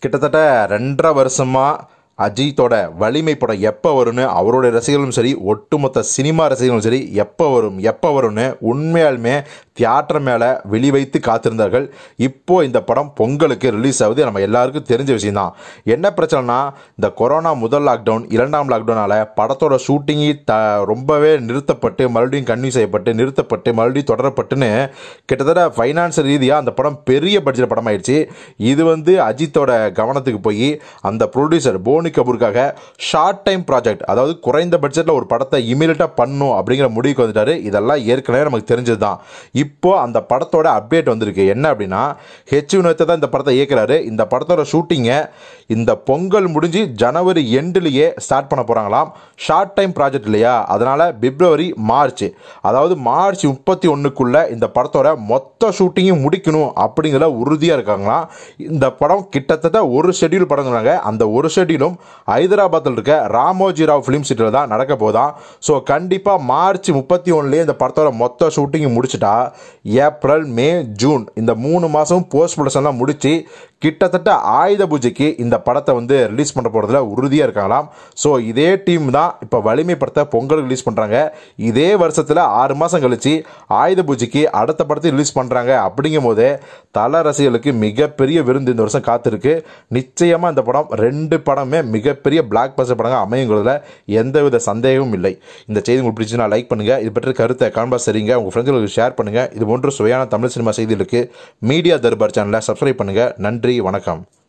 கிட்டத்தட்ட ரெண்டரை வருஷமாக அஜித்தோட வலிமை படம் எப்போ வரும்னு அவருடைய ரசிகர்களும் சரி ஒட்டுமொத்த சினிமா ரசிகர்களும் சரி எப்போ வரும் எப்போ வரும்னு உண்மையாலுமே தியேட்டர் மேலே வெளிவைத்து காத்திருந்தார்கள் இப்போ இந்த படம் பொங்கலுக்கு ரிலீஸ் ஆகுது நம்ம எல்லாருக்கும் தெரிஞ்ச விஷயம்தான் என்ன பிரச்சனைனா இந்த கொரோனா முதல் லாக்டவுன் இரண்டாம் லாக்டவுனால படத்தோட ஷூட்டிங்கி த ரொம்பவே நிறுத்தப்பட்டு மறுபடியும் கன்னியூ செய்யப்பட்டு நிறுத்தப்பட்டு மறுபடியும் தொடரப்பட்டுன்னு கிட்டத்தட்ட ஃபைனான்சியல் ரீதியாக அந்த படம் பெரிய பட்ஜெட் படம் ஆயிடுச்சு இது வந்து அஜித்தோட கவனத்துக்கு போய் அந்த ப்ரொடியூசர் போனி கபூருக்காக ஷார்ட் டைம் ப்ராஜெக்ட் அதாவது குறைந்த பட்ஜெட்டில் ஒரு படத்தை இமீடியட்டாக பண்ணும் அப்படிங்கிற முடிவுக்கு வந்துட்டாரு இதெல்லாம் ஏற்கனவே நமக்கு தெரிஞ்சது தான் இப்போ அந்த படத்தோட அப்டேட் வந்திருக்கு என்ன அப்படின்னா ஹெச் வினோத்தை தான் இந்த படத்தை இயக்குறாரு இந்த படத்தோட ஷூட்டிங்கை இந்த பொங்கல் முடிஞ்சு ஜனவரி எண்டுலேயே ஸ்டார்ட் பண்ண போகிறாங்களாம் ஷார்ட் டைம் ப்ராஜெக்ட் இல்லையா அதனால் பிப்ரவரி மார்ச் அதாவது மார்ச் முப்பத்தி ஒன்றுக்குள்ளே இந்த படத்தோட மொத்த ஷூட்டிங்கும் முடிக்கணும் அப்படிங்கிற உறுதியாக இருக்காங்களாம் இந்த படம் கிட்டத்தட்ட ஒரு ஷெட்யூல் படங்கிறாங்க அந்த ஒரு ஷெட்யூலும் ஹைதராபாத்தில் இருக்க ராமோஜி ராவ் ஃபிலிம் சிட்டியில் தான் நடக்க போதாம் ஸோ கண்டிப்பாக மார்ச் முப்பத்தி ஒன்றுலேயே இந்த படத்தோட மொத்த ஷூட்டிங் முடிச்சிட்டா ஏப்ரல் மே ஜூன் இந்த மூணு மாதம் போஸ்ட் ப்ரொடக்ஷன்லாம் முடிச்சு கிட்டத்தட்ட ஆயுத பூஜைக்கு இந்த படத்தை வந்து ரிலீஸ் பண்ண போகிறதுல உறுதியாக இருக்காங்களாம் ஸோ இதே டீம் தான் இப்போ வலிமை படத்தை பொங்கல் ரிலீஸ் பண்ணுறாங்க இதே வருஷத்தில் ஆறு மாதம் கழிச்சு ஆயுத பூஜைக்கு அடுத்த படத்தை ரிலீஸ் பண்ணுறாங்க அப்படிங்கும் போதே தல ரசிகர்களுக்கு மிகப்பெரிய விருந்து இந்த வருஷம் காத்திருக்கு நிச்சயமாக இந்த படம் ரெண்டு படமே மிகப்பெரிய பிளாக் பஸ்டர் படங்கள் அமையுங்கிறதுல எந்தவித சந்தேகமும் இல்லை இந்த செய்தி உங்களுக்கு பிடிச்சுன்னா லைக் பண்ணுங்கள் இது பற்றி கருத்தை கான்பாஸ் சரிங்க உங்கள் ஃப்ரெண்ட்ஸுகளுக்கு ஷேர் பண்ணுங்கள் இது போன்ற சுவையான தமிழ் சினிமா செய்திகளுக்கு மீடியா தர்பார் சேனலை சப்ஸ்கிரைப் பண்ணுங்கள் நன்றி வணக்கம்